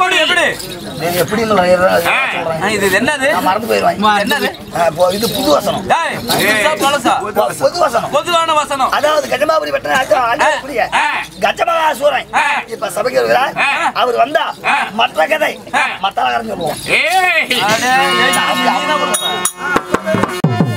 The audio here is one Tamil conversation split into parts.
எப்படி எப்படி நீங்க எப்படி சொல்றேன் ஆ, இது என்னது நான் மறந்து போயிருவேன் என்னது ஆ, இப்போ இது புது வசனம் டேய் புதுசா பழசா பொ- பொது வசனம் பொதுவான வசனம் அதாவது கஜமாபுரி பட்டணம் ஆட்சி- ஆண்டக்கூடிய ஆ. கஜமகாசூரன் ஆ. இப்ப சபைக்கு வருகிறார் ஆ. அவர் வந்தா ஆ. மற்ற கதை ஆ. மத்தாளகரம் சொல்லுவோம் ஏய் அடே, ஏய், நீ என்ன பண்ற?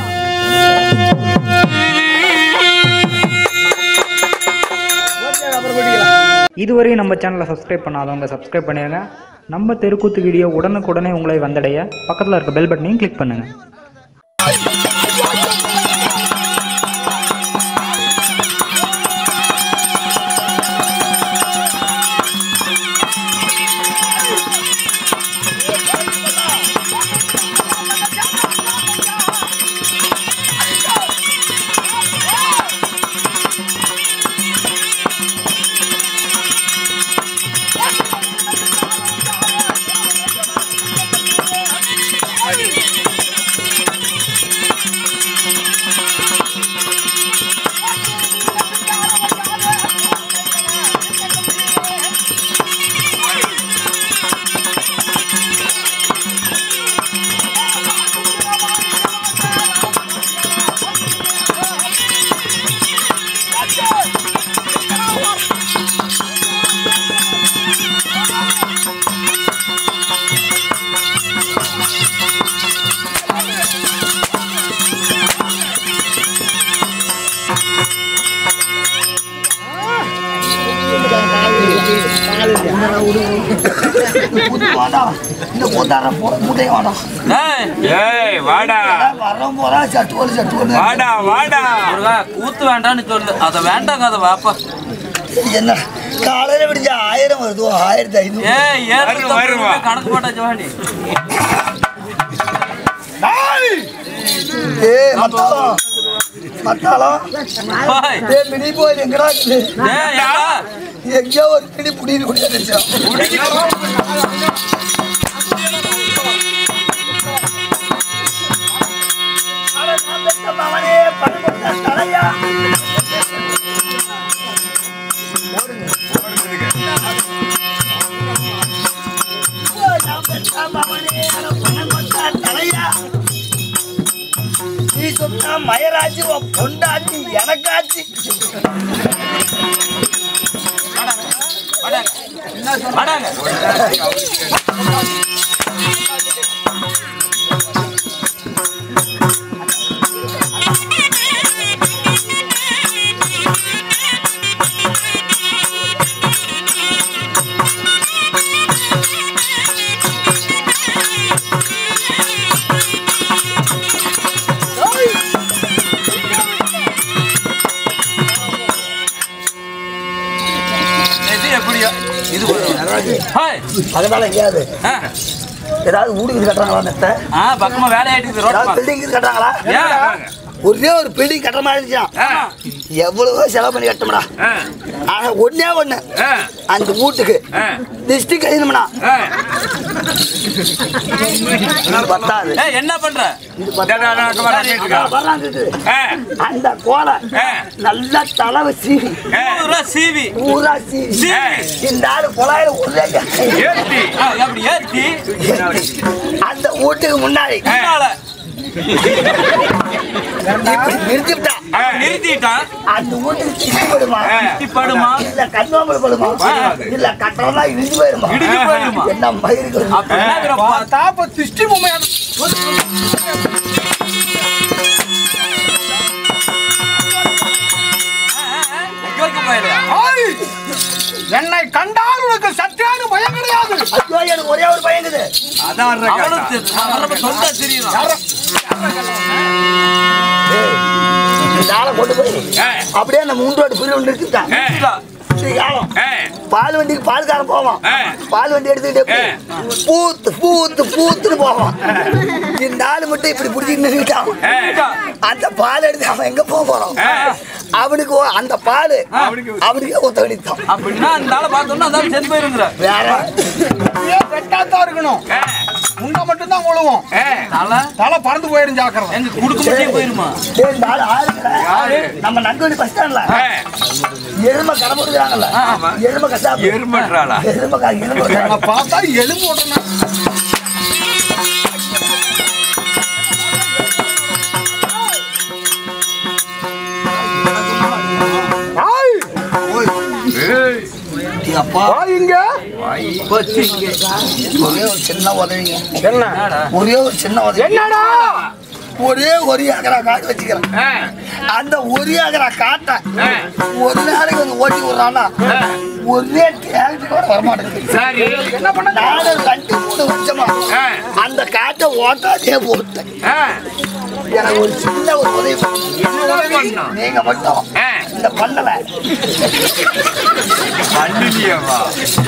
இதுவரை நம்ம சேனலை சப்ஸ்கிரைப் பண்ணாதவங்க சப்ஸ்கிரைப் பண்ணிடுங்க நம்ம தெருக்கூத்து வீடியோ உடனுக்குடனே உங்களை வந்தடைய பக்கத்தில் இருக்க பெல் பட்டனையும் கிளிக் பண்ணுங்கள் வேண்டாம் இந்த கூத்தார மூட்டையும் வேண்டாம் டேய், ஏய் வாடா வரோம் போறா சட்டு ஒரு சட்டு ஒரு வாடா வாடா முருகா, கூத்து வேண்டாம்னு சொல்லு அத வேண்டாங்க அத வாப்பா என்ன காலையில விடிஞ்ச ஆயிரம் வருது ஆயிரத்தி ஐநூறு ஏய் ஏறு வருவா, வருவா. கணக்கு போட்ட ஜவானி ஏ மத்தாளம் மத்தாளம் பாய் ஏ மினி போய் எங்கடா இருக்குது? ஏய் ஏண்டா? எங்கேயோ ஒரு பிடி புடின்னு குடிச்சிருச்சா மகனே படுகொண்ட தலையா நீ சொன்னா மயராஜி உன் பொண்டாட்டி எனக்காச்சு வாடாங்க. இது எப்படியோ இது ஒரு- ஹாய். அதனால எங்கேயாவது ஆ. ஏதாவது வீடு வீடு கட்டுறாங்களா மெத்த ஆ பக்கமா வேலையாயிட்டு ரோட் ஏதாவது பில்டிங் கட்டுறாங்களா ஏன் ஒரே ஒரு பில்டிங் கட்டுற மாதிரி இருந்துச்சான் ஆ. எவ்வளவோ செலவு பண்ணி கட்டணும்டா ஆ, ஆனா ஒண்ணே ஒண்ணு ஆ, அந்த வீட்டுக்கு ஆ, டிஸ்ட்ரிக் கழியணும்னா ஆ. பத்தாது ஏய் என்ன பண்ற டா, டா, டா, அங்க வா, நான் கேட்டுக்கா. வரலாம் இருக்குது. ஆ, அந்த கோலை ஆ. நல்லா தலைவை சீவி ஆ. ஊரா சீவி ஊரா சீவி சீவி. இந்த ஆளு குழாயில ஒரே ஏத்தி. ஆ, அப்படி ஏத்தி அந்த வீட்டுக்கு முன்னாடி முன்னால இப்படி நிறுத்திவிட்டா ஆ, நிறுத்திட்டான் அந்த வீட்டுக்கு சிக்கி படுமா ஆ. படுமா இல்ல கண்ணாமலை படுமா ஆ. இல்ல கட்டணம்னா இடிஞ்சு போயிருமா இடிஞ்சு போயிடுமா என்ன மயிருக்கு அப்படின்னா தாப்ப திருஷ்டி பொம்மையா என்னை கண்டால் உனக்கு சத்தியான பயம் கிடையாது ஐயோ எனக்கு ஒரே ஒரு பையங்குது அதான் வர்ற அவனும் கேட்டா. தெ- அவனும் சொந்த தெரியும் இந்த ஆளை கொண்டு போய் ஆ, அப்படியே அந்த மூன்று வாட்டி புரிய ஒன்று இருக்குதான் ஆ, காலம் ஆ, பால் வண்டிக்கு பால்காரன் போவான் ஆ. பால் வண்டி எடுத்துக்கிட்டு எப்படி? பூத்து பூத்து பூத்துன்னு போவான் இந்த ஆளு மட்டும் இப்படி பிடிச்சிட்டு நின்றுட்டான் ஆ. அந்த பால் எடுத்து அவன் எங்க போக போறான் ஆ. அவனுக்கு ஒ- அந்த பால் அவனுக்கே ஒத்த வேண்டியதுதான் அப்படின்னா அந்த ஆளை பார்த்தோம்னா அந்த ஆள் செத்து போயிருங்கிற வேற வெட்டாத்தான் இருக்கணும் ஆ. முண்டை மட்டும் தான் உழுவோம் ஏ, தலை தலை பறந்து போயிரும் ஜாக்கிரதை எங்க குடுக்க முடியும் போயிருமா ஏய், இந்த ஆளு ஆளுங்கடா. யாரு? நம்ம நங்கோலி பஸ் ஸ்டாண்ட்ல ஏ, எருமை கடை போட்டுக்கிறாங்கல்ல ஆமா. எருமை கசாப்பு எருமன்றாளா? எருமை கா- எருமை கசாப்பு. என்னை பார்த்தா எலும்பு ஓட்டணும் ஆய், ஏய், டேய் அப்பா வா இங்க ஒரே ஒரு சின்ன உதவிங்க என்ன ஒரே ஒரு சின்ன உதவி என்னடா ஒரே ஒரு ஏக்கரா காட்டு வச்சுக்கிறேன் ஏ, அந்த ஒரு ஏக்கரா காட்டை ஏ, ஒரு நாளைக்கு வந்து ஓட்டி விடுறானா ஒரே டிராக்டர் கூட வரமாட்டேங்குது சரி என்ன பண்ண நானும் ரெண்டு மூணு வருஷமா ஏ, அந்த காட்டை ஓட்டாதே போட்டேன் ஏ, எனக்கு ஒரு சின்ன ஒரு உதவி பண்ணுங்க. என்ன உதவி பண்ணணும்? நீங்க மட்டும் ஏ, இந்த பண்ணல பண்ணிலியேவா?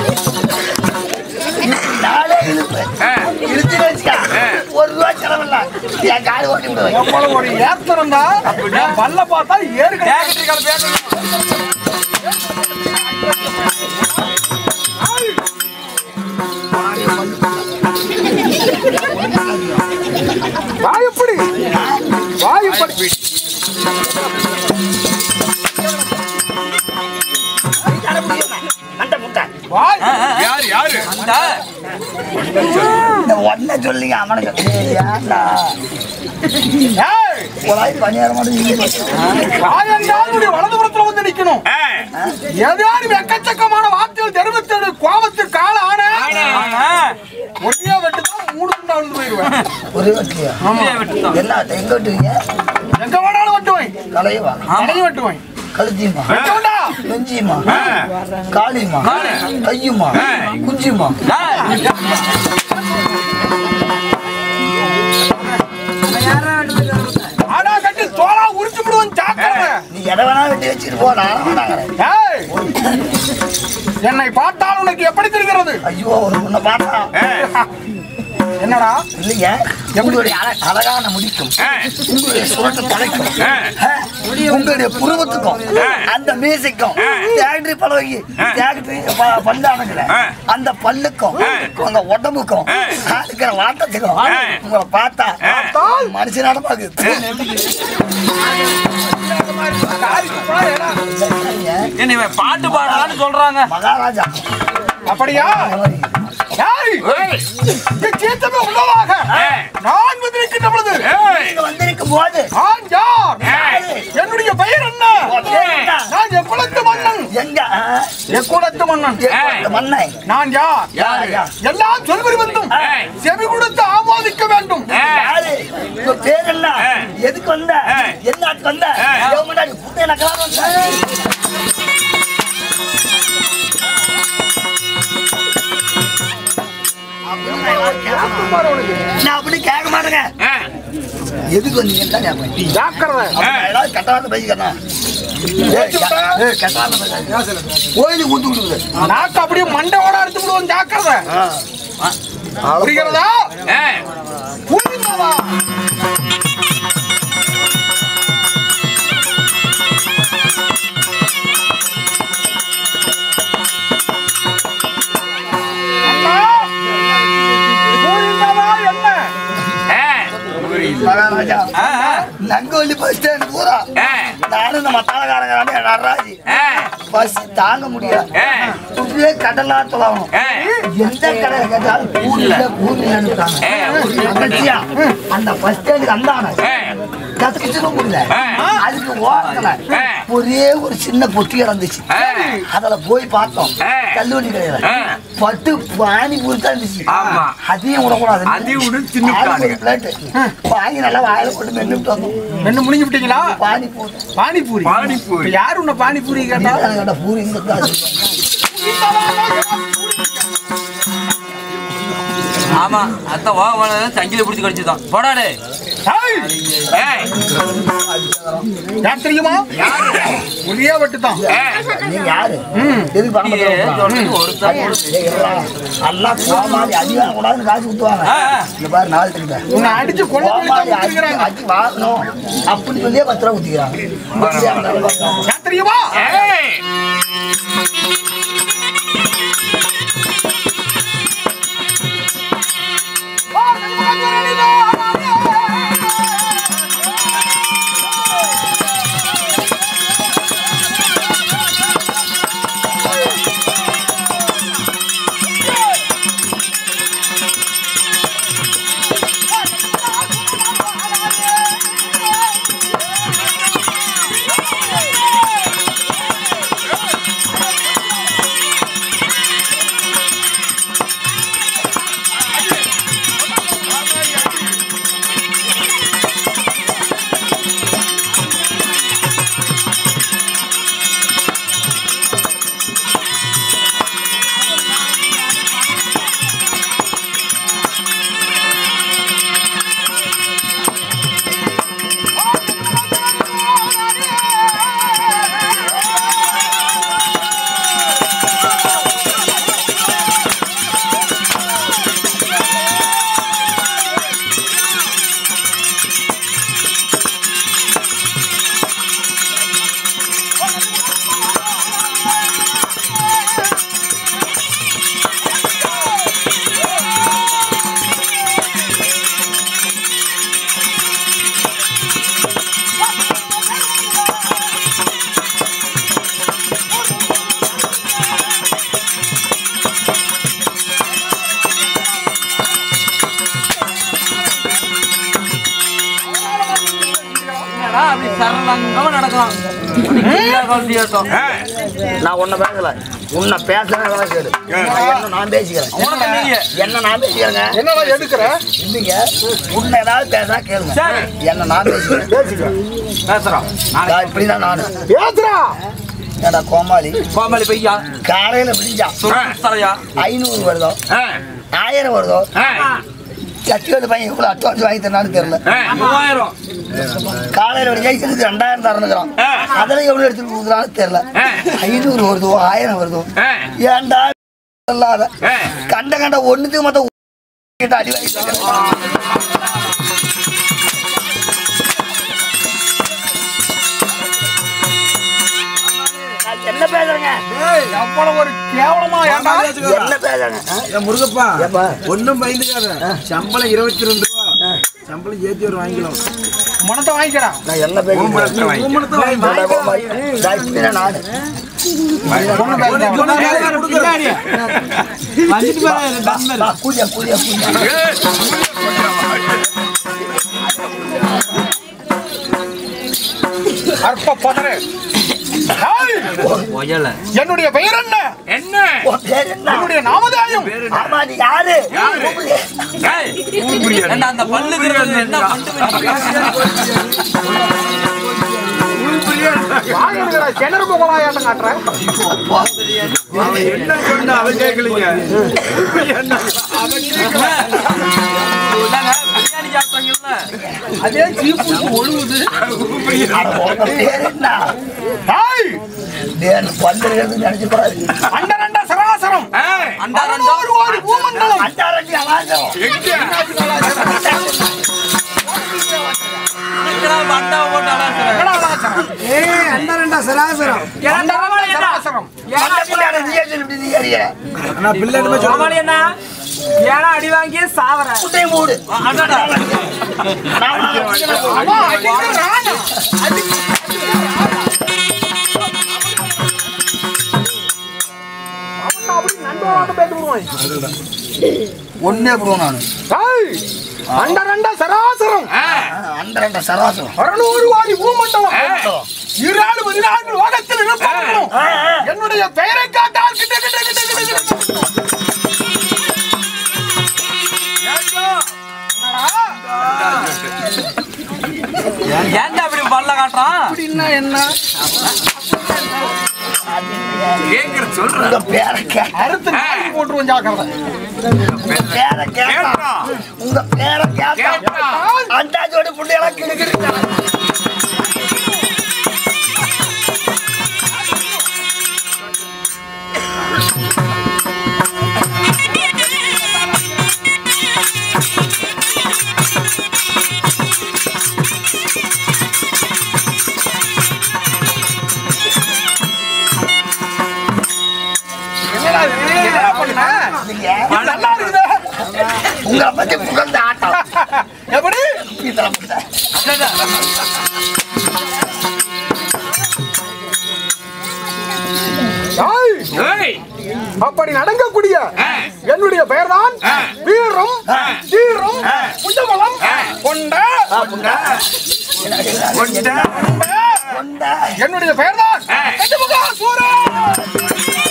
நாளே இழுப்பு ஏ, இழுத்து வச்சுக்கா ஆ. ஒரு ரூபா செலவில்ல என் காடு ஓட்டி விடுவேன் எவ்வளவு ஒரு ஏத்தரம் தான் என் பல்ல பார்த்தா ஏறுக கேக்கட்ரி பேசணும் வாயப்படி வாயப்படி மண்டை முட்டை வாய் யாரு யாரு அந்த இந்த ஒன்ன சொல்லிங்க அவனை சொல்லி ஏன்டா ஏய், குழாய் பணியார மட்டும் வாய் என்றால் உன்னுடைய வலதுபுறத்துல வந்து நிக்கணும் ஏ, ஏதாவது எக்கச்சக்கமான வார்த்தைகள் தெரிவித்தது கோபத்துக்கு கால ஆன ஒரே வெட்டு தான் மூணு துண்டா வந்து போயிடுவேன் ஒரே வட்டியா அப்படியே விட்டுட்டான் என்ன எங்க விட்டுவீங்க எங்க வேணாலும் வெட்டுவேன் கலையவா கடையும் வெட்டுவேன் கழுத்தியுமா வெட்டுவேன்டா நெஞ்சியுமா ஆ. காளியுமா காளி. கையுமா ஆ. குஞ்சியுமா ஆனா கட்டி தோலா உரிச்சு விடுவேன் ஜாக்கிரதை நீ எதை வேணா வெட்டி வச்சுட்டு போ நான் வேணாங்கிறேன் ஏய், என்னை பார்த்தால் உனக்கு எப்படி தெரிகிறது ஐயோ ஒரு உன்னை பார்த்தா என்னடா இல்லைங்க உங்களுடைய அழ- அழகான முடிக்கும் ஏ, உங்களுடைய சுரட்ட தலைக்கும் ஏ, ஆ, உங்களுடைய புருவத்துக்கும் அந்த மீசைக்கும் தேட்டரி பழகி தேட்டரி பல்லானுங்கிற ஆ. அந்த பல்லுக்கும் உங்க உடம்புக்கும் ஆ. இருக்கிற வாட்டத்துக்கும் ஆ. உங்களை பார்த்தா மனுஷன் நடப்பாக்குது காரிக்கு போனா ஏடா? என்ன இவன் பாட்டு பாடலான்னு சொல்றாங்க மகாராஜா அப்படியா ஏய், ஏய், இந்த சீத்தமே உள்ளதாக ஏய், நான் வந்திருக்கின்ற பொழுது ஏய், நீங்க வந்திருக்கும் போது நான் யார் ஏய், என்னுடைய பெயர் என்ன உன் பேர் என்ன? நான் எக்குளத்து மன்னன் எங்க ஆ? எக்குளத்து மன்னன் எக்குளத்து மண்ணை நான் யார் யாரு எல்லாம் சொல்வரி வந்தும் ஏய். செவி கொடுத்து ஆமோதிக்க வேண்டும் ஏய், யாரு உங்க பேர் என்ன ஏய். எதுக்கு வந்த ஏய். என்னாக்கு வந்த ஏய். எவன் முன்னாடி புட்டை நக்கலாம் வந்த நான் அப்படி கேட்க மாட்டேங்க ஏய், எதுக்கு வந்தீங்கன்னு தான் கேட்பேன் ஜாக்கிரதை அப்ப ஏதாவது கட்டவாத பேசிக்கிறேன் கோயிலுக்கு கொடுத்து விடுது நாக்கு அப்படியே மண்டையோட அடிச்சு விடுவோம் ஜாக்கிரதை புரிகிறதா ஏய், புரிகிறதா அண்ணா, புரிந்ததா என்ன ஏய், புரியல. மகாராஜா ஆ, ஆ. நங்கோலி பஸ் ஸ்டாண்ட் பூரா ஏய், நானும் இந்த மத்தாளக்காரங்க நடராஜி ஏய், பஸ் தாங்க முடியாது ஏய், இப்படியே கடலா தொலாவணும் ஏய், எந்த கடை கேட்டாலும் பூரில பூரிலன்னு தங்கச்சியா அந்த பஸ் ஸ்டாண்டுக்கு அந்தான ஏய், கத்துக்கிட்டு முடியல ஏய். அதுக்கு ஓரத்துல ஏய். ஒரே ஒரு சின்ன பொட்டி கிடந்துச்சு ஏய். அதுல போய் பார்த்தோம் ஏய். கல்லூரி கடையில ஏய். பட்டு பானி பூரி தான் இருந்துச்சு ஆமா. அதையும் விடக்கூடாது அதையும் விடு, தின்னுட்டானுங்க. பிளேட் வாங்கி நல்லா வாயில போட்டு மென்னுட்டு வந்தோம் என்ன முடிஞ்சு விட்டீங்களா பானி போட்டு பானிபூரி பானிபூரி. இப்ப யாரு உன்னை பானிபூரி கேட்டா கேட்ட பூரி இந்த காசு ஆமா அத்த ஓ சங்கில பிடிச்சி கடிச்சுதான் போடாடே ஏய், ஏய், யார் தெரியுமா ஒரே வெட்டு தான் ஏய், நீ யாரு எதுக்கு பணம் நீ பத்திரம் சொல்றது ஒருத்தர் ஏய், இருடா. நல்லா கோமாளி அடி வாங்க கூடாதுன்னு காசு குத்துவாங்க ஆ, ஆ. இந்த பாரு நாள் திரும்ப உன்னை அடிச்சு கொள்ள கோமாளி அடி கொடுத்துருக்காங்க அடி வாங்கணும் அப்படி சொல்லியே பத்து ரூபா குத்திக்கிறாங்க யார் தெரியுமா ஏய், ஆ! சரளங்கமா நடக்கலாம் கிளியா குழந்தையாட்டம் நான் உன்னை பேசல உன்னை பேசுறேன் கேடு என்ன நான் பேசிக்கிறேன் உனக்கு நீங்க என்ன நான் பேசிக்கிறேங்க என்னடா எடுக்கிற இல்லைங்க உன்னை ஏதாவது பேசுறா கேளுங்க சரி. என்ன நான் பேசிக்கிறேன் பேசுறோம் நாளைக்கு நான் இப்படிதான் நானு பேசுறா ஏடா கோமாளி கோமாளி பையா காலையில விடிஞ்சா சுருக்கு தலையா ஐநூறு வருதோ ஆயிரம் வருதோ சத்தியோட பையன் எவ்வளவு அட்வான்ஸ் வாங்கி தரனாலும் தெரியல மூவாயிரம் காலையில விடிஞ்சா இதுக்கு ரெண்டாயிரம் தரணுங்கிறான் அதில் எவ்வளவு எடுத்துட்டு கொடுக்குறான்னு தெரியல ஐநூறு வருதோ ஆயிரம் வருதோ ஏன்டா இல்லாத கண்ட கண்ட ஒண்ணுக்கு மொத்தம் கிட்ட அடி வாங்கி தரேன். நான் என்ன பேசுறேங்க எவ்வளவு ஒரு கேவலமா ஏன்டா என்ன பேசுறேங்க ஆ? ஏன் முருகப்பா ஏப்பா? ஒண்ணும் பயந்துக்காத சம்பளம் இருபத்தி ரெண்டு ரூபா சம்பளம் ஏத்தி ஒரு வாங்கிக்கலாம் மனத்தை வாங்கிக்கிறா நான் என்ன பேசுறேன் ஊமனத்தை வாங்கி ஏன்டா கோமாளி? நான் இப்படிதான் நானு வா, கூடியா கூடியா கூடியா அற்ப பதறு ஏய், ஒயல என்னுடைய பெயர் என்ன என்ன உன் பேர் என்ன என்னுடைய நாமதாயம் ஆமா நீ யாரு ஏய், என்ன அந்த பல்லு திருடுறது என்ன பண்ணு வாங்கிடுகிற கிணறு போகலாயாட்டம் காட்டுறேன் அவன் என்ன சொன்னா அவன் கேட்கலீங்க பிரியாணி சாப்பிட்டாங்கல்ல அதே சீப்பு ஒழுகுது உங்க பேர் என்ன ஏய், பேர் பல்லுகிறது நினைச்சு கூடாது அண்ட ரெண்ட சராசரம் அண்டா ரெண்டா ஒரு ஒரு பூமண்டலம் அஞ்சாரண்டி அவாசம் சீக்கிரம் அண்டாவை போட்டு அலாசுறேன் என்னடா அலாசரம்? அண்ணா ரெண்டா சராசரம் அண்ட ரெண்ட சராசரம் அந்த பிள்ளையாட நீ ஏன் இப்படி நீ ஏறிய ஆனா பிள்ளை என்ன சொல்ல என்ன ஏன்னா அடி வாங்கி சாவற குட்டை மூடு அடடா நான் அவா அடிக்கிறான். அவன் அப்படி நண்பனோட பேசி விடுவான். ஒன்னே போடுவோம் நான் ஏய், அண்ட ரெண்ட சராசரம் அந்த ரெண்ட சராசரம் அறுநூறு வாரி பூமண்டலம் இராடு பதினான்கு லோகத்தில் இருப்பவர்களும் என்னுடைய பெயரை காட்டால் கிட்ட கிட்ட கிட்ட கிட்ட கிட்ட. என்னடா? ஏன்டா அப்படி பல்ல காட்டுறான் கேக்குற சொல்ற உங்க பேரை கே அறுத்து நாளைக்கு போட்டுருவோம் ஜாக்கிரதை பேரை கேட்டா கேட்டோம். உங்க பேரை கேட்டா கேட்டோம். அண்டாஜோட புள்ளையெல்லாம் கிடுக்கிட்டு என்னடா இது? என்னடா பண்ண? இது நல்லா இருக்குதே. உங்களை பத்தி புகழ்ந்த ஆட்டம் எப்படி இதெல்லாம் புரியுதா? ஏய், ஏய் அப்படி நடக்கக்கூடிய என்னுடைய பெயர்தான் வீரம் தீரம் புஜபலம் கொண்ட கொண்ட கொண்டா. என்னுடைய பெயர்தான் கஜமுகாசூரன்.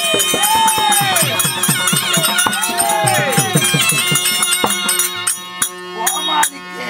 கோமாளிக்கு.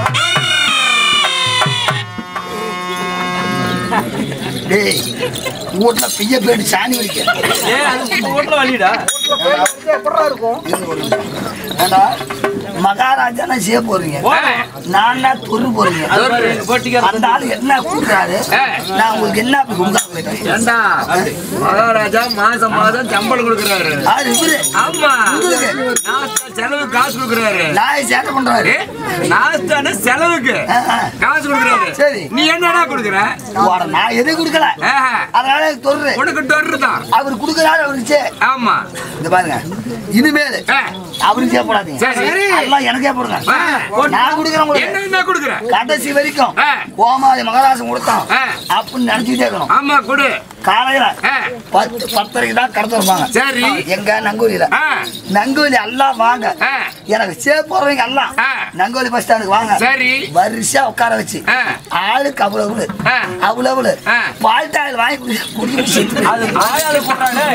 டேய் வீட்டுல பிய்ய போயிட்டு சாணி வலிக்க ஏய் அது வீட்டுல வலிடா எப்படிடா இருக்கும் ஏண்டா மகாராஜா செய்ய போறீங்க நான் தான் தொரு போறீங்க போட்டிக்கார அந்த ஆளு என்ன கூட்டுறாரு நான் உங்களுக்கு என்ன அப்படி கொடுக்காங்க ஏண்டா மகாராஜா மாசம் மாசம் சம்பளம் கொடுக்கறாரு ஆறு இவரு ஆமா உங்களுக்கு நாஸ்தா செலவு காசு கொடுக்கறாரு நாய் சேட்டை பண்றாரு நாஸ்தான செலவுக்கு ஆ, ஆ. காசு கொடுக்கறாரு சரி. நீ என்னடா கொடுக்கற வாட, நான் எதுவும் கொடுக்கல ஆஹா. அதனால எனக்கு தொரு உனக்கு டொர்ருதான் அவர் கொடுக்கறாரு அவருக்கு சே. ஆமா இந்த பாருங்க இனிமேல் ஆ, அவருக்கு போடாதீங்க சரி. அதெல்லாம் எனக்கே போடுங்க ஆ, நான் கொடுக்குறேன் என்ன உங்களுக்கு என்ன கொடுக்கற கடைசி வரைக்கும் ஆ. கோமாதி மகராசன் கொடுத்தான் ஆ. அப்படின்னு நினைச்சுட்டே இருக்கணும் ஆமா கொடு காலையில ஆ. பத்து பத்தரைக்கு தான் கடத்த வருவாங்க சரி எங்க நங்கூலியில ஆ, நங்கூலி எல்லாம் வாங்க ஆ, எனக்கு சே போறவங்க எல்லாம் ஆ. நங்கோலி பஸ் ஸ்டாண்டுக்கு வாங்க சரி வரிசையா உட்கார வச்சு ஆ. ஆளுக்கு அவ்வளவு ஆ. அவ்வளவு ஆ. பால் டாயில் வாங்கி குடி குடி செத்து அது ஆயாளு போட்டாலே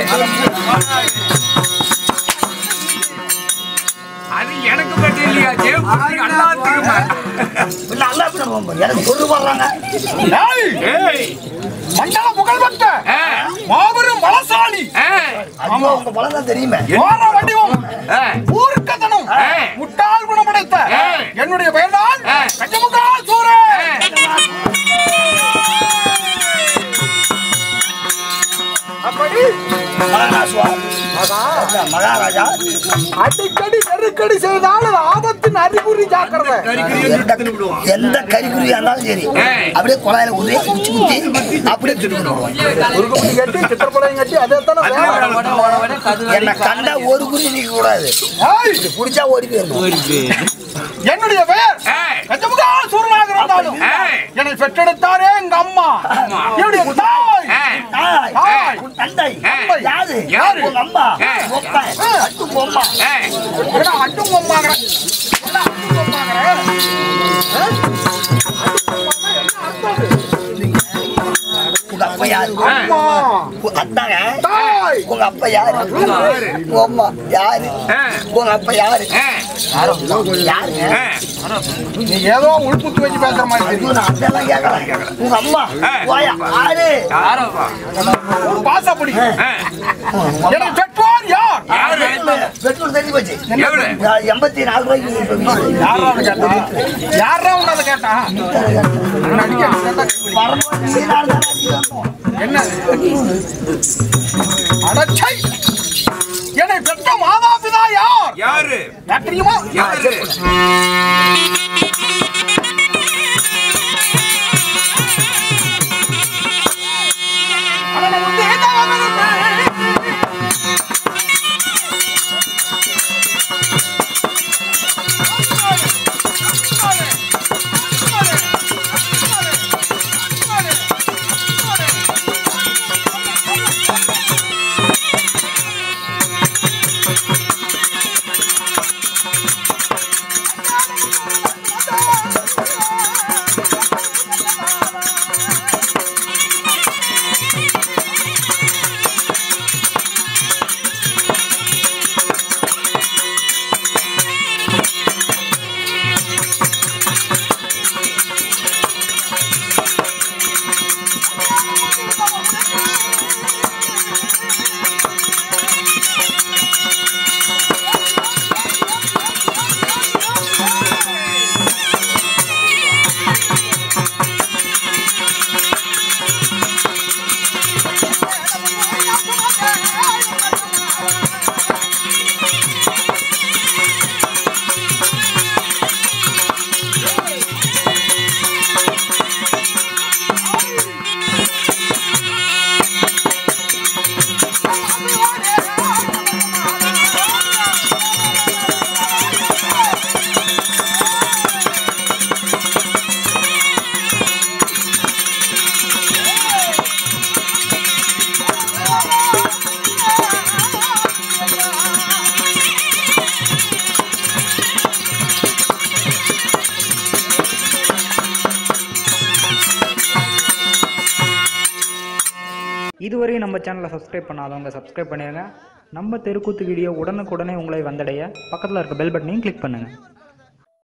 அது எனக்கு பற்றி இல்லையா ஜெயபுரத்துக்கு எல்லாத்துக்குமா நல்லா பண்ணுவோம் பாரு. எனக்கு சொல்லு போடுறாங்க ஏய், ஏய் மண்டல புகழ் பெற்ற ஆ, மாபெரும் பலசாலி ஆ, ஐயோ உங்க பழம் தான் தெரியுமே ஓர வடிவம் ஆ, ஊர்க்கத்தனம் ஆ. முட்டாள் குணமடைத்த ஆ. என்னுடைய பெயர்தான் ஆ. கஜமுகா சூரே அப்படி மகாராஜா அதான் மகாராஜா அடிக்கடி நெருக்கடி செய்தால் அது ஆபத்தின் அறிகுறி ஜாக்கிரதை எந்த- எந்த கறிக்குருவியா இருந்தாலும் சரி ஏய். அப்படியே குழாயில ஊதி குச்சி குத்தி அப்படியே திருப்பிடுவோம் குறுக்குமுடி கட்டி சித்திரப்படையும் கட்டி அதே தானே வேலை. வட வட வட கது என்ன கண்டா ஒரு குருவி நிக்க கூடாது ஏய், புடிச்சா ஓடி போயிடணும் என்னுடைய பெயர் ஏய். கஜமுகா சூரனாக இருந்தாலும் ஏய். என்னை பெற்றெடுத்தாரே எங்க அம்மா என்னுடைய தாய் ஏய், தாய், தாய். உன் தந்தை ஏய். யாரு யாரு? உங்க அம்மா ஏய். ஒப்பன் அட்டு பொம்மா ஏய், ஏடா, அட்டும் பொம்மாங்கிற. ஏடா, அட்டும் பொம்மாங்கிற. ஆ? அட்டும் பொம்மாங்கிற என்ன அர்த்தம் அது? உங்க அப்பா யாரு அம்மா, உ- அதாங்க தாய். உங்க அப்பா யாரு உங்க அம்மா யாரு ஏய். உங்க அப்பா யாரு ஏய், யாருங்க ஏய், நீ ஏதோ உள்குத்து வச்சு பேசுற மாதிரி ஐயோ, தெரியும். நான் அதெல்லாம் கேட்கல உங்க அம்மா ஏய். போயா ஆளு யாரப்பா ஒரு பாசப்படி ஏய், என்னை பெற்றோர் யார் யாரு? பெட்ரோல் தெரிஞ்சு போச்சு எவ்வளவு? நான் எண்பத்தி நாலு ரூபாய்க்கு இப்ப வீடு. யாரா அதை கேட்டா யாரா உன்னை அதை கேட்டா உன்னை அடிக்க கேட்டா வரும்போது சீனால தான் அடிக்கணும். என்ன அடச்சை என்னை பெற்ற மாதா பிதா யார் யாரு யார் தெரியுமா யாரு அவனை வந்து ஏதாவது இதுவரை நம்ம சேனலை சப்ஸ்கிரைப் பண்ணாதவங்க சப்ஸ்கிரைப் பண்ணிடுங்க நம்ம தெருக்கூத்து வீடியோ உடனுக்குடனே உங்களை வந்தடைய பக்கத்தில் இருக்க பெல் பட்டனையும் கிளிக் பண்ணுங்கள்